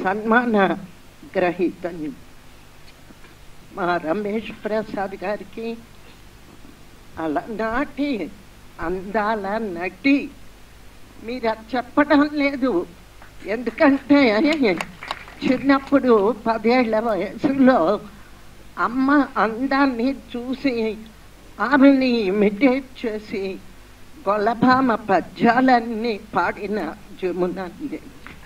సన్మాన గ్రహీతని మా రమేష్ ప్రసాద్ గారికి అలనాటి అందాల నటి మీరు అది చెప్పడం లేదు ఎందుకంటే చిన్నప్పుడు పదేళ్ల వయసులో అమ్మ అందాన్ని చూసి ఆమెని ఇమిటేట్ చేసి గొల్లభామ పద్యాలన్నీ పాడిన జమున నేను.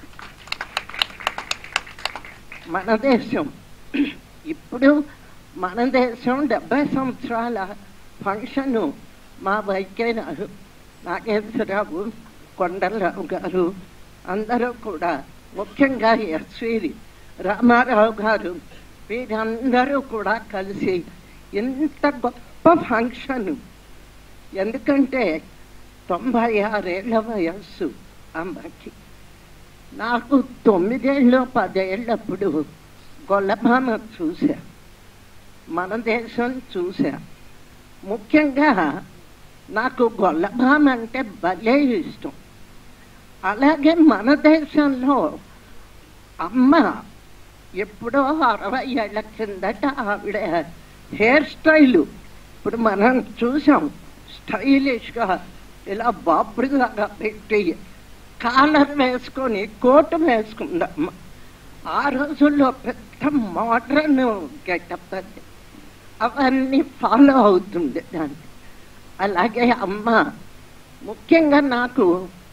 మన దేశం ఇప్పుడు మన దేశం డెబ్బై సంవత్సరాల ఫంక్షను మా వైద్యనారు నాగేశ్వరరావు కొండలరావు గారు అందరూ కూడా ముఖ్యంగా ఎస్వి రామారావు గారు వీరందరూ కూడా కలిసి ఇంత గొప్ప ఫంక్షన్ ఎందుకంటే తొంభై ఆరేళ్ల వయస్సు అమ్మకి నాకు తొమ్మిదేళ్ళు పదేళ్ళప్పుడు గొల్లభామ చూశా మన దేశం చూశా ముఖ్యంగా నాకు గొల్లభామ అంటే భలే ఇష్టం అలాగే మన దేశంలో అమ్మ ఎప్పుడో అరవై ఏళ్ల కిందట ఆవిడ హెయిర్ స్టైలు ఇప్పుడు మనం చూసాం స్టైలిష్గా ఇలా బాబుగా పెట్టి కాలర్ వేసుకొని కోటు వేసుకుందమ్మ ఆ రోజుల్లో పెద్ద మోడర్న్ గెటప్ అది అవన్నీ ఫాలో అవుతుంది దాన్ని అలాగే అమ్మ ముఖ్యంగా నాకు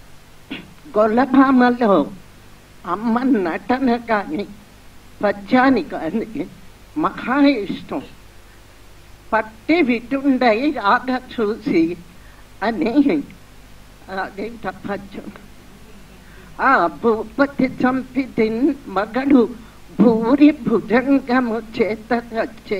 గొల్లభామలో అమ్మ నటన కానీ పద్యాన్ని కానీ మహా ఇష్టం పట్టి విటుండై రాగా చూసి అని అదేంట పద్యం ఆ భూపతి చంపితి మగడు భూరి భుజంగము చేత వచ్చే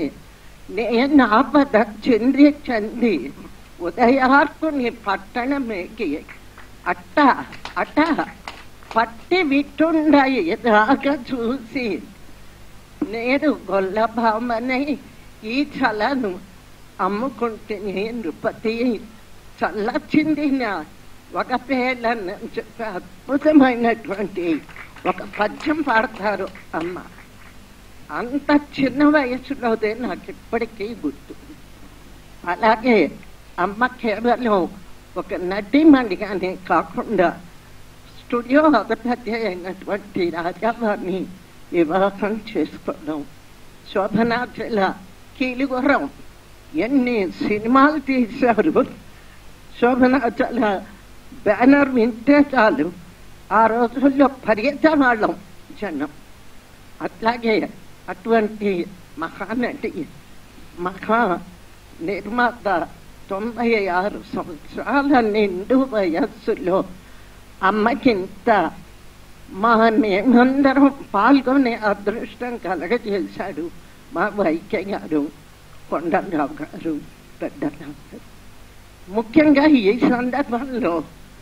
నేనాపద చెంది చంది ఉదయార్కుని పట్టణమేకి అట్ట అట పట్టి విట్టుండయి రాగా చూసి నేను గొల్లభామనై ఈ చలను అమ్ముకుంటే నృపతి చల్ల చిందిన ఒక పేర్లను చెప్పి అద్భుతమైనటువంటి ఒక పద్యం పాడతారు అమ్మ అంత చిన్న వయసులోదే నాకు ఇప్పటికీ గుర్తు అలాగే అమ్మ కేవలం ఒక నటీమణిగానే కాకుండా స్టూడియో అధిపతి అయినటువంటి రాజావారిని వివాహం చేసుకోవడం శోభనాచల కీలుగుర్రం ఎన్ని సినిమాలు తీశారు శోభనాచల బ్యానర్ వింటే చాలు ఆ రోజుల్లో పరిగెత్తవాళ్ళం జనం అట్లాగే అటువంటి మహానటి మహా నిర్మాత తొంభై ఆరు సంవత్సరాల నిండు వయస్సులో అమ్మకింత మా మేమందరం పాల్గొనే అదృష్టం కలగజేశాడు మా వైద్య గారు కొండలరావు గారు పెద్దరావు గారు ముఖ్యంగా ఈ సందర్భంలో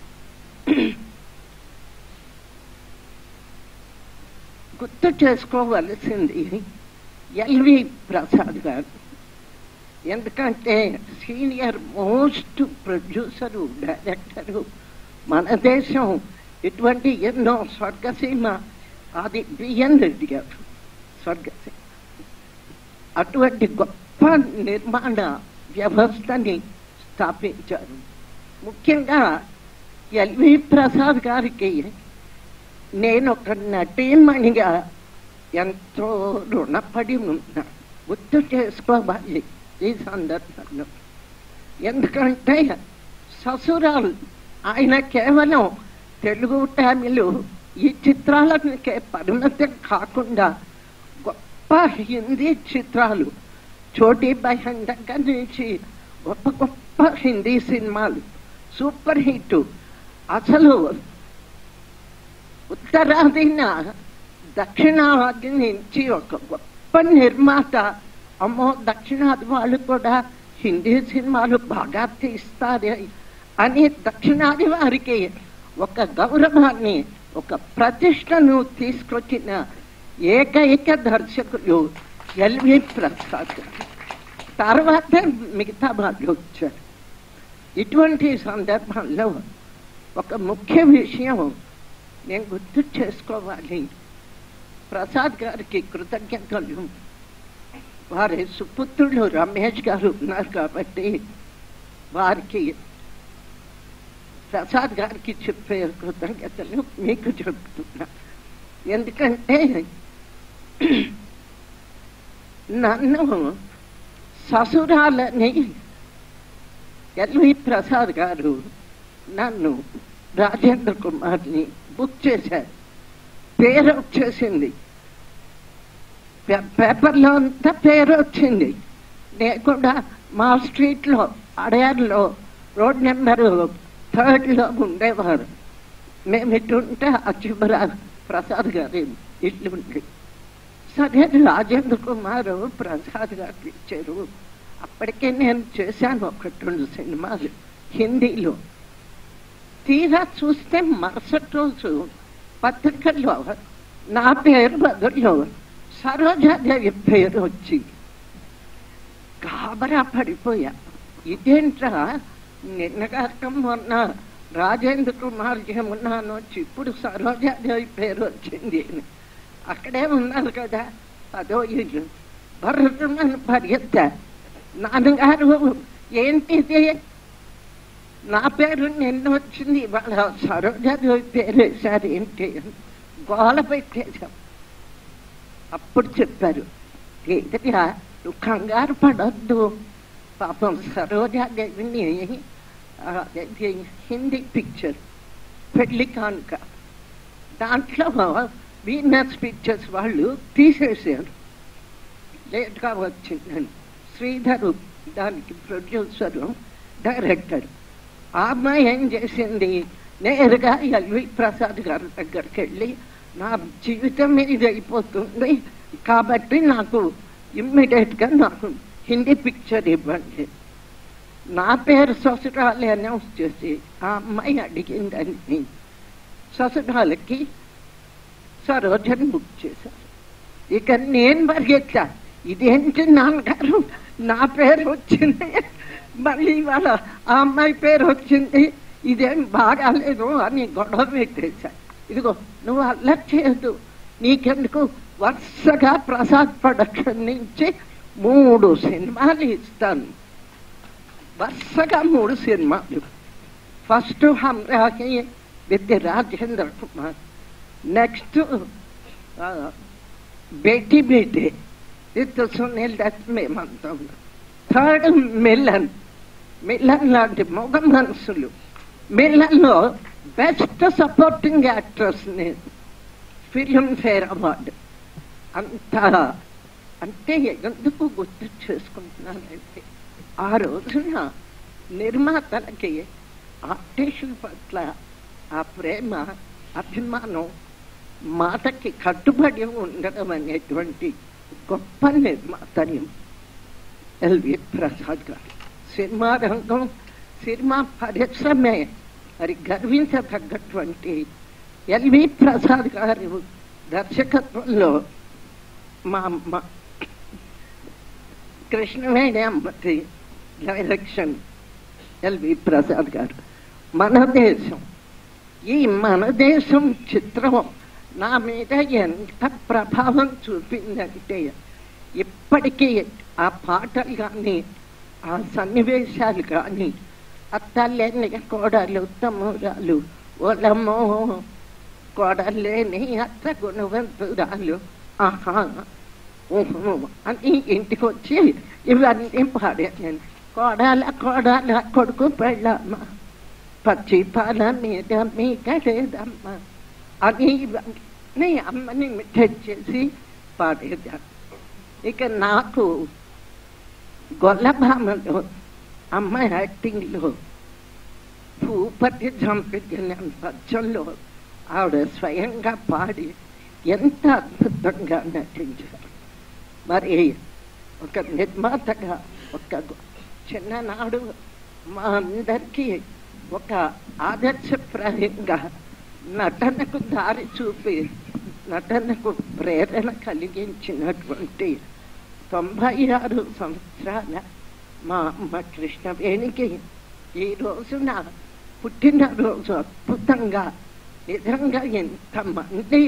గుర్తు చేసుకోవలసింది ఎల్వి ప్రసాద్ గారు ఎందుకంటే సీనియర్ మోస్ట్ ప్రొడ్యూసరు డైరెక్టరు మన దేశం ఇటువంటి ఎన్నో స్వర్గసీమ అది బిఎన్ రెడ్డి గారు స్వర్గసీమ అటువంటి గొప్ప నిర్మాణ వ్యవస్థని స్థాపించారు ముఖ్యంగా ఎల్వి ప్రసాద్ గారికి నేను ఒక నటీమణిగా ఎంతో రుణపడి ఉన్నా గుర్తు చేసుకోవాలి ఈ సందర్భంలో ఎందుకంటే ససురాలు ఆయన కేవలం తెలుగు తమిళు ఈ చిత్రాలకే పరిమితం కాకుండా గొప్ప హిందీ చిత్రాలు చోటీ బహన్ దగ్గర నుంచి గొప్ప గొప్ప హిందీ సినిమాలు సూపర్ హిట్ అసలు ఉత్తరాదిన దక్షిణాది నుంచి ఒక గొప్ప నిర్మాత అమ్మో దక్షిణాది వాళ్ళు కూడా హిందీ సినిమాలు బాగా తీస్తారు అని దక్షిణాది వారికి ఒక గౌరవాన్ని ఒక ప్రతిష్టను తీసుకొచ్చిన ఏకైక దర్శకులు ఎల్వి ప్రసాద్ తర్వాత మిగతా వాళ్ళు వచ్చారు ఇటువంటి సందర్భంలో ఒక ముఖ్య విషయం నేను గుర్తు చేసుకోవాలి ప్రసాద్ గారికి కృతజ్ఞతలు వారి సుపుత్రుడు రమేష్ గారు ఉన్నారు కాబట్టి వారికి ప్రసాద్ గారికి చెప్పే కృతజ్ఞతలు మీకు చెప్తున్నా ఎందుకంటే నన్ను ససురాలని ఎల్వి ప్రసాద్ గారు నన్ను రాజేంద్ర కుమార్ని బుక్ చేశారు పేరు వచ్చేసింది పే- పేపర్లో అంతా పేరు వచ్చింది లేకుండా మా స్ట్రీట్లో అడయార్లో రోడ్ నెంబరు థర్డ్లో ఉండేవారు మేము ఇటుంటే అచ్యుబరా ప్రసాద్ గారి ఇల్లు ఉంది సరే రాజేంద్ర కుమార్ ప్రసాద్ గారికి ఇచ్చారు అప్పటికే నేను చేశాను ఒకటి రెండు సినిమాలు హిందీలో తీరా చూస్తే మరుసటి రోజు పత్రికల్లో నా పేరు బదులు సరోజాదేవి పేరు వచ్చింది కాబరా పడిపోయా ఇదేంట్రా నిన్నగాక మొన్న రాజేంద్ర కుమార్ జమున్నాను వచ్చి ఇప్పుడు సరోజాదేవి పేరు వచ్చింది అని అక్కడే ఉన్నారు కదా అదో ఇల్లు బర్రమని పరిగెత్తా నాన్నగారు ఏంటిది నా పేరు నిన్న వచ్చింది ఇవాళ సరోజాదేవి పేరు వేశారు ఏంటి అని గోల పెట్టేశాం అప్పుడు చెప్పారు ఏంటిరా నువ్వు కంగారు పడొద్దు పాపం సరోజాదేవిని ఆ, అదేంటి, హిందీ పిక్చర్ పెళ్లి కానుక దాంట్లో వీనస్ పిక్చర్స్ వాళ్ళు తీసేసారు లేట్గా వచ్చిందని శ్రీధరు దానికి ప్రొడ్యూసరు డైరెక్టర్ ఆ అమ్మాయి ఏం చేసింది నేరుగా ఎల్వి ప్రసాద్ గారి దగ్గరికి వెళ్ళి నా జీవితం మీద అయిపోతుంది కాబట్టి నాకు ఇమ్మీడియట్ గా నాకు హిందీ పిక్చర్ ఇవ్వండి నా పేరు సొసరాలు అనౌన్స్ చేసి ఆ అమ్మాయి అడిగిందని సొసరాలకి సరోజని బుక్ చేశారు ఇక నేను పరిగెత్తా ఇదేంటి నాన్నగారు నా పేరు వచ్చింది మళ్ళీ ఇవాళ ఆ అమ్మాయి పేరు వచ్చింది ఇదేం బాగాలేదు అని గొడవ పెట్టేశా ఇదిగో నువ్వు అల్లరి చేయదు నీకెందుకు వరుసగా ప్రసాద్ ప్రొడక్షన్ నుంచి మూడు సినిమాలు ఇస్తాను వరుసగా మూడు సినిమాలు first Hamrahi with Rajendra Kumar next Beti Beti with Sunil Dutt మేమంతా థర్డ్ మిలన్ మిలన్ లాంటి మగ మనసులు మిలన్లో బెస్ట్ సపోర్టింగ్ యాక్ట్రెస్ నేను ఫిలిం ఫేర్ అవార్డు అంత అంటే ఎందుకు గుర్తు చేసుకుంటున్నానంటే ఆ రోజున నిర్మాతలకి ఆర్టిస్టుల పట్ల ఆ ప్రేమ అభిమానం మాటకి కట్టుబడి ఉండడం అనేటువంటి గొప్ప నిర్మాతని ఎల్వి ప్రసాద్ గారు సినిమా రంగం సినిమా పరిశ్రమే మరి గర్వించదగ్గటువంటి ఎల్వి ప్రసాద్ గారు దర్శకత్వంలో మా అమ్మ కృష్ణవేణి అమ్మటి డైరెక్షన్ ఎల్వి ప్రసాద్ గారు మన దేశం ఈ మన దేశం చిత్రం నా మీద ఎంత ప్రభావం చూపిందంటే ఇప్పటికీ ఆ పాటలు కానీ ఆ సన్నివేశాలు కానీ అత్తలేని కోడలు తమ్మురాలు ఓలమ్మో కోడలేని అత్త గుణవంతురాలు ఆహా ఊహు అని ఇంటికి వచ్చి ఇవన్నీ పాడాను కోడాల కోడాల కొడుకు పెళ్ళమ్మ పచ్చి పాల మీద మీక లేదమ్మా అని ఇవన్నీ అమ్మని తెచ్చేసి పాడేదాన్ని ఇక నాకు గొల్లభామలో అమ్మ యాక్టింగ్లో భూపతి చంపిన పద్యంలో ఆవిడ స్వయంగా పాడి ఎంత అద్భుతంగా నటించారు మరి ఒక నిర్మాతగా ఒక చిన్ననాడు మా అందరికీ ఒక ఆదర్శప్రాయంగా నటనకు దారి చూపి నటనకు ప్రేరణ కలిగించినటువంటి తొంభై ఆరు సంవత్సరాల మా అమ్మ కృష్ణవేణికి ఈ రోజున పుట్టినరోజు అద్భుతంగా నిజంగా ఎంతమంది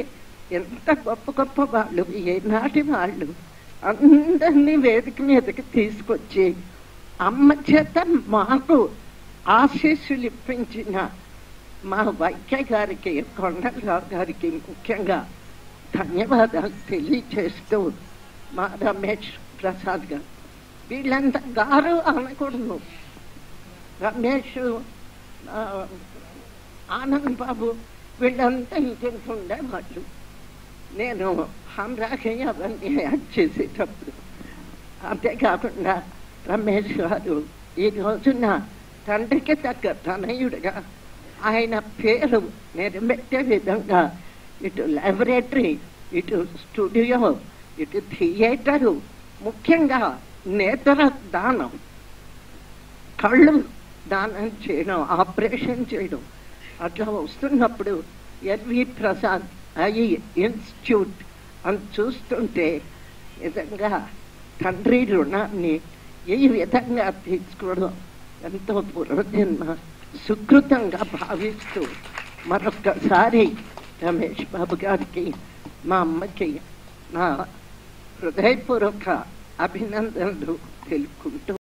ఎంత గొప్ప గొప్ప వాళ్ళు ఏనాటి వాళ్ళు అందరినీ వేదిక మీదకి తీసుకొచ్చి అమ్మ చేత మాకు ఆశీస్సులు ఇప్పించిన మా వైద్య గారికి కొండలరావు గారికి ముఖ్యంగా ధన్యవాదాలు తెలియచేస్తూ మా రమేష్ ప్రసాద్ గారు వీళ్ళంతా గారు అనకూడదు రమేష్ ఆ, ఆనంద్ బాబు వీళ్ళంతా ఇంటికి ఉండేవాళ్ళు నేను హమ్రాకి అవన్నీ యాడ్ చేసేటప్పుడు అంతేకాకుండా రమేష్ గారు ఈ రోజున తండ్రికి తగ్గ తనయుడిగా ఆయన పేరు నిలబెట్టే విధంగా ఇటు లాబొరేటరీ ఇటు స్టూడియో ఇటు థియేటరు ముఖ్యంగా నేత్ర దానం కళ్ళు దానం చేయడం ఆపరేషన్ చేయడం అట్లా వస్తున్నప్పుడు ఎల్వి ప్రసాద్ ఐ ఇన్స్టిట్యూట్ అని చూస్తుంటే నిజంగా తండ్రి రుణాన్ని ఈ విధంగా తీసుకోవడం ఎంతో పూర్వజన్మ సుకృతంగా భావిస్తూ మరొక్కసారి రమేష్ బాబు గారికి మా అమ్మకి నా హృదయపూర్వక అభినందనలు తెలుపుకుంటూ